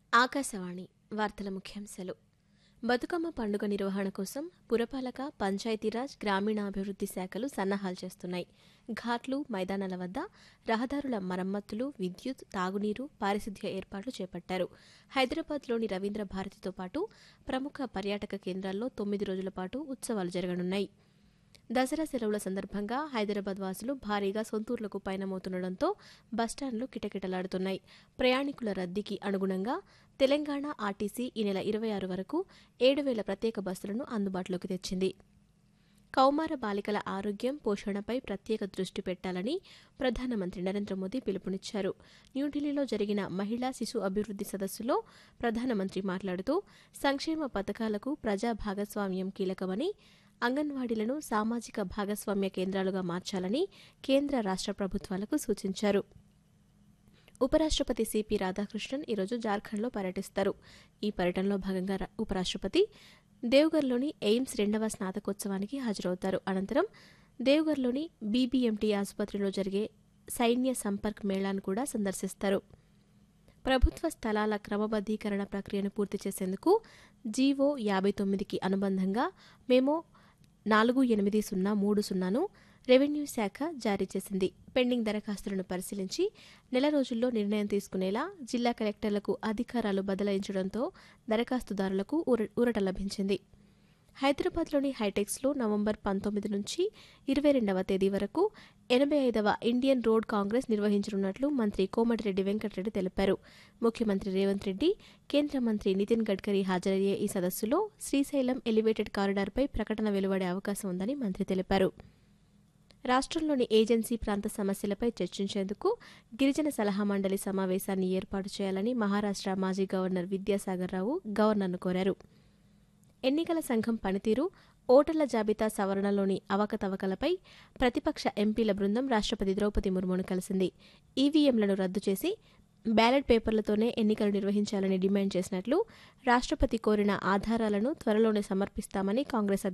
ఆకాశవాణి వార్తల ముఖ్యాంశాలు బతుకమ్మ పండుగ నిర్వహణ కోసం పురపాలక పంచాయతీరాజ్ గ్రామీణాభివృద్ధి శాఖలు సన్నాహాలు చేస్తున్నాయి ఘాట్లు మైదానాల వద్ద రహదారుల మరమ్మతులు విద్యుత్ తాగునీరు పారిశుద్ధ్య ఏర్పాట్లు చేపట్టారు హైదరాబాద్లోని రవీంద్ర భారతితో పాటు ప్రముఖ పర్యాటక కేంద్రాల్లో తొమ్మిది రోజుల పాటు ఉత్సవాలు జరగనున్నాయి దసరా సెలవుల సందర్భంగా హైదరాబాద్ వాసులు భారీగా సొంతూర్లకు పయనమవుతుండటంతో బస్టాండ్లు కిటకిటలాడుతున్నాయి ప్రయాణికుల రద్దీకి అనుగుణంగా తెలంగాణ ఆర్టీసీ ఈ నెల ఇరవై ఆరు వరకు ఏడు వేల ప్రత్యేక బస్సులను అందుబాటులోకి తెచ్చింది కౌమార బాలికల ఆరోగ్యం పోషణపై ప్రత్యేక దృష్టి పెట్టాలని ప్రధానమంత్రి నరేంద్ర మోదీ పిలుపునిచ్చారు న్యూఢిల్లీలో జరిగిన మహిళా శిశు అభివృద్ధి సదస్సులో ప్రధానమంత్రి మాట్లాడుతూ సంక్షేమ పథకాలకు ప్రజా భాగస్వామ్యం కీలకమని అంగన్వాడీలను సామాజిక భాగస్వామ్య కేంద్రాలుగా మార్చాలని కేంద్ర రాష్ట్ర ప్రభుత్వాలకు సూచించారు ఉపరాష్ట్రపతి సిపి రాధాకృష్ణన్ ఈరోజు జార్ఖండ్లో పర్యటిస్తారు ఈ పర్యటనలో భాగంగా రా- ఉపరాష్ట్రపతి దేవ్గర్లోని ఎయిమ్స్ రెండవ స్నాతకోత్సవానికి హాజరవుతారు అనంతరం దేవ్గర్లోని బీబీఎంటీ ఆసుపత్రిలో జరిగే సైన్య సంపర్క్ మేళాను కూడా సందర్శిస్తారు ప్రభుత్వ స్థలాల క్రమబద్దీకరణ ప్రక్రియను పూర్తి చేసేందుకు జీవో యాభై తొమ్మిదికి అనుబంధంగా మేము నాలుగు ఎనిమిది సున్నా మూడు సున్నాను రెవెన్యూ శాఖ జారీ చేసింది పెండింగ్ దరఖాస్తులను పరిశీలించి నెల రోజుల్లో నిర్ణయం తీసుకునేలా జిల్లా కలెక్టర్లకు అధికారాలు బదలాయించడంతో దరఖాస్తుదారులకు ఊర- ఊరట లభించింది హైదరాబాద్లోని హైటెక్స్లో నవంబర్ పంతొమ్మిది నుంచి ఇరవై రెండవ తేదీ వరకు ఎనభై ఐదవ ఇండియన్ రోడ్ కాంగ్రెస్ నిర్వహించనున్నట్లు మంత్రి కోమటిరెడ్డి వెంకటరెడ్డి తెలిపారు ముఖ్యమంత్రి రేవంత్ రెడ్డి కేంద్ర మంత్రి నితిన్ గడ్కరీ హాజరయ్యే ఈ సదస్సులో శ్రీశైలం ఎలివేటెడ్ కారిడార్పై ప్రకటన వెలువడే అవకాశం ఉందని మంత్రి తెలిపారు రాష్ట్రంలోని ఏజెన్సీ ప్రాంత సమస్యలపై చర్చించేందుకు గిరిజన సలహా మండలి సమావేశాన్ని ఏర్పాటు చేయాలని మహారాష్ట్ర మాజీ గవర్నర్ విద్యాసాగర్ రావు గవర్నర్ను కోరారు ఎన్నికల సంఘం పనితీరు ఓటర్ల జాబితా సవరణలోని అవకతవకలపై ప్రతిపక్ష ఎంపీల బృందం రాష్ట్రపతి ద్రౌపది ముర్మును కలిసింది ఈవీఎంలను రద్దు చేసి బ్యాలెట్ పేపర్లతోనే ఎన్నికలు నిర్వహించాలని డిమాండ్ చేసినట్లు రాష్ట్రపతి కోరిన ఆధారాలను త్వరలోనే సమర్పిస్తామని కాంగ్రెస్